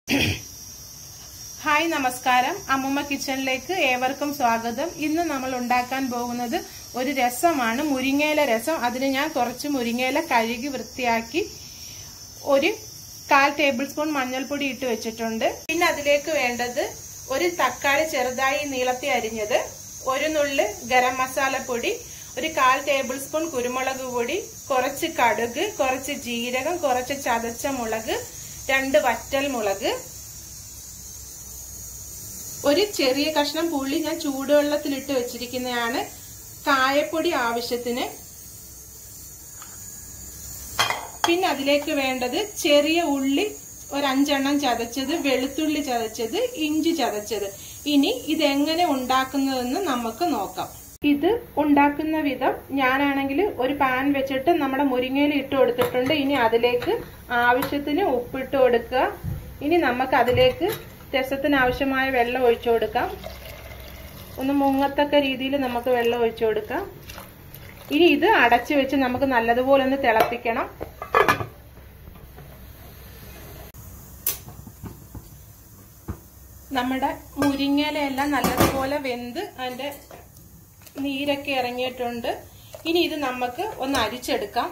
hi നമസ്കാരം അമ്മുമ്മ കിച്ചണിലേക്ക് ഏവർക്കും സ്വാഗതം ഇന്ന് നമ്മൾ ഉണ്ടാക്കാൻ പോകുന്നത് ഒരു രസമാണ് മുരിങ്ങയില രസം അതിന് ഞാൻ കുറച്ച് മുരിങ്ങയില കഴുകി വൃത്തിയാക്കി ഒരു കാൽ ടേബിൾ സ്പൂൺ മഞ്ഞൾപ്പൊടി ഇട്ട് വെച്ചിട്ടുണ്ട് പിന്നെ അതിലേക്ക് വേണ്ടത് ഒരു തക്കാളി ചെറുതായി നീളത്തി അരിഞ്ഞത് ഒരു നുള്ള് ഗരം മസാലപ്പൊടി ഒരു കാൽ ടേബിൾ സ്പൂൺ കുരുമുളക് പൊടി കുറച്ച് കടുക് കുറച്ച് ജീരകം കുറച്ച് ചതച്ച മുളക് രണ്ട് വറ്റൽ മുളക് ഒരു ചെറിയ കഷ്ണം പുള്ളി ഞാൻ ചൂടുവെള്ളത്തിലിട്ട് വെച്ചിരിക്കുന്നതാണ് കായപ്പൊടി ആവശ്യത്തിന് പിന്നെ അതിലേക്ക് വേണ്ടത് ചെറിയ ഉള്ളി ഒരു അഞ്ചെണ്ണം ചതച്ചത് വെളുത്തുള്ളി ചതച്ചത് ഇഞ്ചി ചതച്ചത് ഇനി ഇതെങ്ങനെ ഉണ്ടാക്കുന്നതെന്ന് നമുക്ക് നോക്കാം ഇത് ഉണ്ടാക്കുന്ന വിധം ഞാനാണെങ്കിൽ ഒരു പാൻ വെച്ചിട്ട് നമ്മുടെ മുരിങ്ങയിൽ ഇട്ട് കൊടുത്തിട്ടുണ്ട് ഇനി അതിലേക്ക് ആവശ്യത്തിന് ഉപ്പിട്ട് കൊടുക്കുക ഇനി നമുക്ക് അതിലേക്ക് രസത്തിന് ആവശ്യമായ വെള്ളം ഒഴിച്ചു കൊടുക്കാം ഒന്ന് മുങ്ങത്തക്ക രീതിയിൽ നമുക്ക് വെള്ളം ഒഴിച്ചു കൊടുക്കാം ഇനി ഇത് അടച്ചു വെച്ച് നമുക്ക് നല്ലതുപോലെ ഒന്ന് തിളപ്പിക്കണം നമ്മുടെ മുരിങ്ങയിലെല്ലാം നല്ലതുപോലെ വെന്ത് അതിന്റെ നീരൊക്കെ ഇറങ്ങിയിട്ടുണ്ട് ഇനി ഇത് നമുക്ക് ഒന്ന് അരിച്ചെടുക്കാം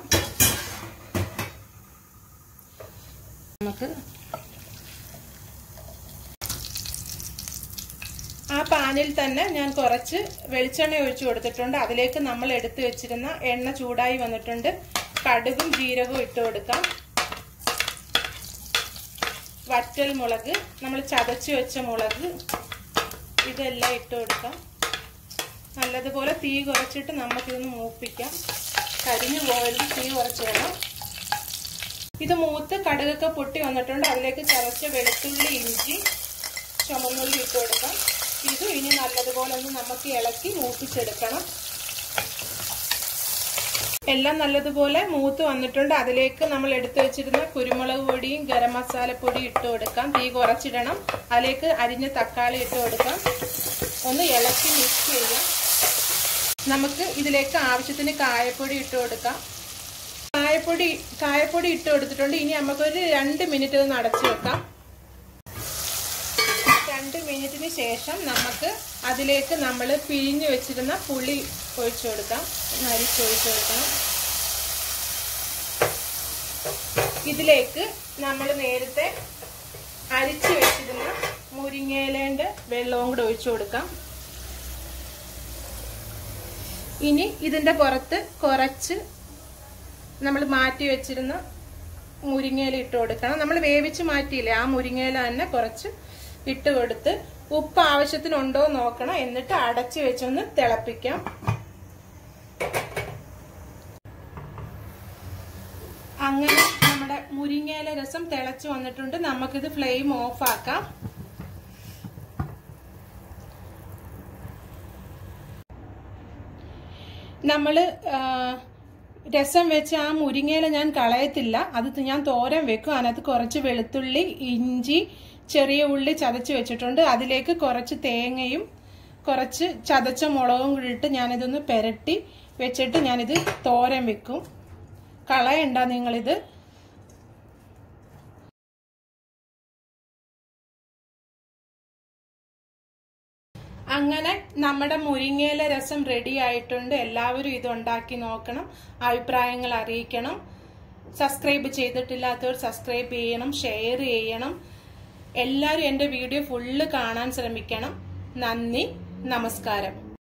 നമുക്ക് ആ പാനിൽ തന്നെ ഞാൻ കുറച്ച് വെളിച്ചെണ്ണ ഒഴിച്ചു കൊടുത്തിട്ടുണ്ട് അതിലേക്ക് നമ്മൾ എടുത്തു വെച്ചിരുന്ന എണ്ണ ചൂടായി വന്നിട്ടുണ്ട് കടുകും ജീരകവും ഇട്ട് കൊടുക്കാം വറ്റൽ മുളക് നമ്മൾ ചതച്ച് വെച്ച മുളക് ഇതെല്ലാം ഇട്ട് കൊടുക്കാം നല്ലതുപോലെ തീ കുറച്ചിട്ട് നമുക്കിതൊന്ന് മൂപ്പിക്കാം കരിഞ്ഞു പോയാലും തീ കുറച്ചിടണം ഇത് മൂത്ത് കടുകൊക്കെ പൊട്ടി വന്നിട്ടുണ്ട് അതിലേക്ക് ചതച്ച വെളുത്തുള്ളി ഇഞ്ചി ചുമന്നുള്ളി ഇട്ട് കൊടുക്കാം ഇത് ഇനി നല്ലതുപോലെ ഒന്ന് നമുക്ക് ഇളക്കി മൂപ്പിച്ചെടുക്കണം എല്ലാം നല്ലതുപോലെ മൂത്ത് വന്നിട്ടുണ്ട് അതിലേക്ക് നമ്മൾ എടുത്തു വെച്ചിരുന്ന കുരുമുളക് പൊടിയും ഗരം മസാലപ്പൊടിയും ഇട്ട് കൊടുക്കാം തീ കുറച്ചിടണം അതിലേക്ക് അരിഞ്ഞ തക്കാളി ഇട്ട് കൊടുക്കാം ഒന്ന് ഇളക്കി മിക്സ് ചെയ്യാം നമുക്ക് ഇതിലേക്ക് ആവശ്യത്തിന് കായപ്പൊടി ഇട്ട് കൊടുക്കാം കായപ്പൊടി കായപ്പൊടി ഇട്ട് കൊടുത്തിട്ടുണ്ട് ഇനി നമുക്കൊരു രണ്ട് മിനിറ്റ് ഒന്ന് അടച്ചു വെക്കാം രണ്ട് മിനിറ്റിന് ശേഷം നമുക്ക് അതിലേക്ക് നമ്മൾ പിഴിഞ്ഞു വെച്ചിരുന്ന പുളി ഒഴിച്ചു കൊടുക്കാം നരിച്ചൊഴിച്ചു കൊടുക്കണം ഇതിലേക്ക് നമ്മൾ നേരത്തെ അരിച്ചു വെച്ചിരുന്ന മുരിങ്ങയിലേൻ്റെ വെള്ളവും കൂടെ ഒഴിച്ചു കൊടുക്കാം ഇനി ഇതിന്റെ പുറത്ത് കുറച്ച് നമ്മൾ മാറ്റി വെച്ചിരുന്ന മുരിങ്ങയില ഇട്ട് കൊടുക്കണം നമ്മൾ വേവിച്ച് മാറ്റിയില്ലേ ആ മുരിങ്ങയില തന്നെ കുറച്ച് ഇട്ട് കൊടുത്ത് ഉപ്പ് ആവശ്യത്തിനുണ്ടോ നോക്കണം എന്നിട്ട് അടച്ചു വെച്ചൊന്ന് തിളപ്പിക്കാം അങ്ങനെ നമ്മുടെ മുരിങ്ങയില രസം തിളച്ചു വന്നിട്ടുണ്ട് നമുക്കിത് ഫ്ലെയിം ഓഫ് ആക്കാം നമ്മള് രസം വെച്ച് ആ മുരിങ്ങയില ഞാൻ കളയത്തില്ല അത് ഞാൻ തോരൻ വെക്കും അതിനകത്ത് കുറച്ച് വെളുത്തുള്ളി ഇഞ്ചി ചെറിയ ഉള്ളി ചതച്ച് വെച്ചിട്ടുണ്ട് അതിലേക്ക് കുറച്ച് തേങ്ങയും കുറച്ച് ചതച്ച മുളകും കൂടി ഇട്ട് ഞാനിതൊന്ന് പെരട്ടി വെച്ചിട്ട് ഞാനിത് തോരൻ വെക്കും കളയണ്ട നിങ്ങളിത് അങ്ങനെ നമ്മുടെ മുരിങ്ങയില രസം റെഡി ആയിട്ടുണ്ട് എല്ലാവരും ഇത് ഉണ്ടാക്കി നോക്കണം അഭിപ്രായങ്ങൾ അറിയിക്കണം സബ്സ്ക്രൈബ് ചെയ്തിട്ടില്ലാത്തവർ സബ്സ്ക്രൈബ് ചെയ്യണം ഷെയർ ചെയ്യണം എല്ലാവരും എൻ്റെ വീഡിയോ ഫുള്ള് കാണാൻ ശ്രമിക്കണം നന്ദി നമസ്കാരം